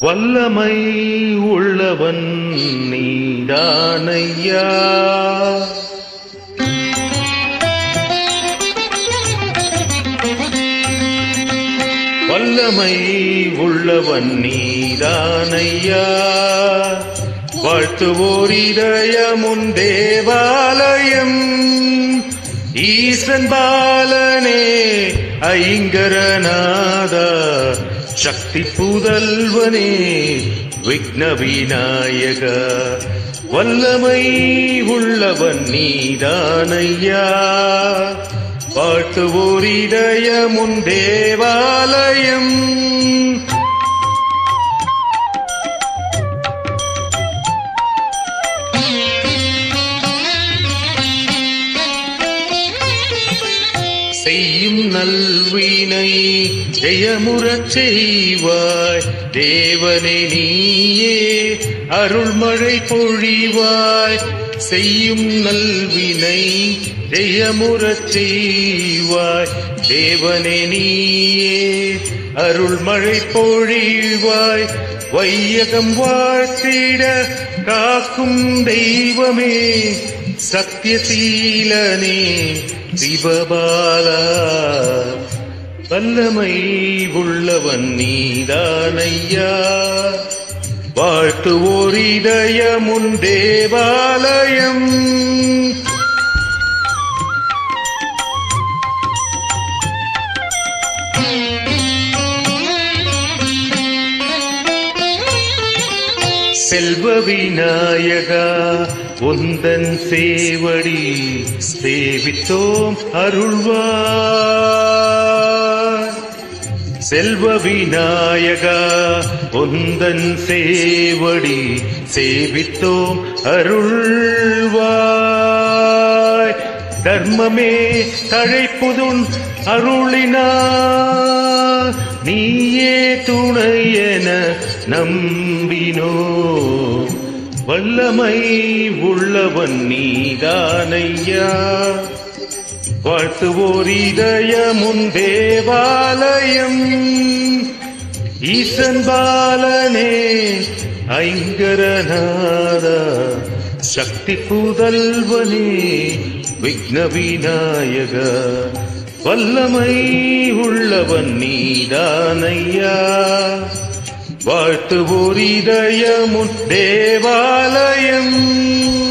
வல்லமை உள்ளவன் நீதானையா வல்லமை உள்ளவன் நீதானையா வாழ்த்துவோர் இதயமுன் தேவாலயம் ஈசன் பாலனே ஐங்கரநாதா சக்தி புதல்வனே விக்ன விநாயக வல்லமை உள்ளவன் நீதானையா வாழ்த்துவோர் இதயமுன் தேவாலயம் செய்யும் நல்வினை ஜெயமுறச் செய்வாய் தேவனே நீயே அருள்மழை பொழிவாய் செய்யும் நல்வினை ஜெயமுறச் செய்வாய் தேவனே நீயே அருள்மழை பொழிவாய் வையகம் வாழ்த்திட காக்கும் தெய்வமே சத்தியசீலனே சிவபாலா வல்லமை உள்ளவன் நீதானையா வாழ்த்துவோர் இதயமுன் தேவாலயம் செல்வ விநாயகா உந்தன் சேவடி சேவித்தோம் அருள்வார் செல்வ விநாயகா உந்தன் சேவடி சேவித்தோம் அருள்வாய் தர்மமே தழைப்புதுன் அருளினா நீயே துணையென நம்பினோ வல்லமை உள்ளவன் நீதானையா வாழ்த்துவோர் இதயமுன் தேவாலயம் ஈசன் பாலனே ஐங்கரநாதா சக்தி புதல்வனே விக்ன விநாயக வல்லமை உள்ளவன் நீதானையா வாழ்த்துவோர் இதயமுன் தேவாலயம்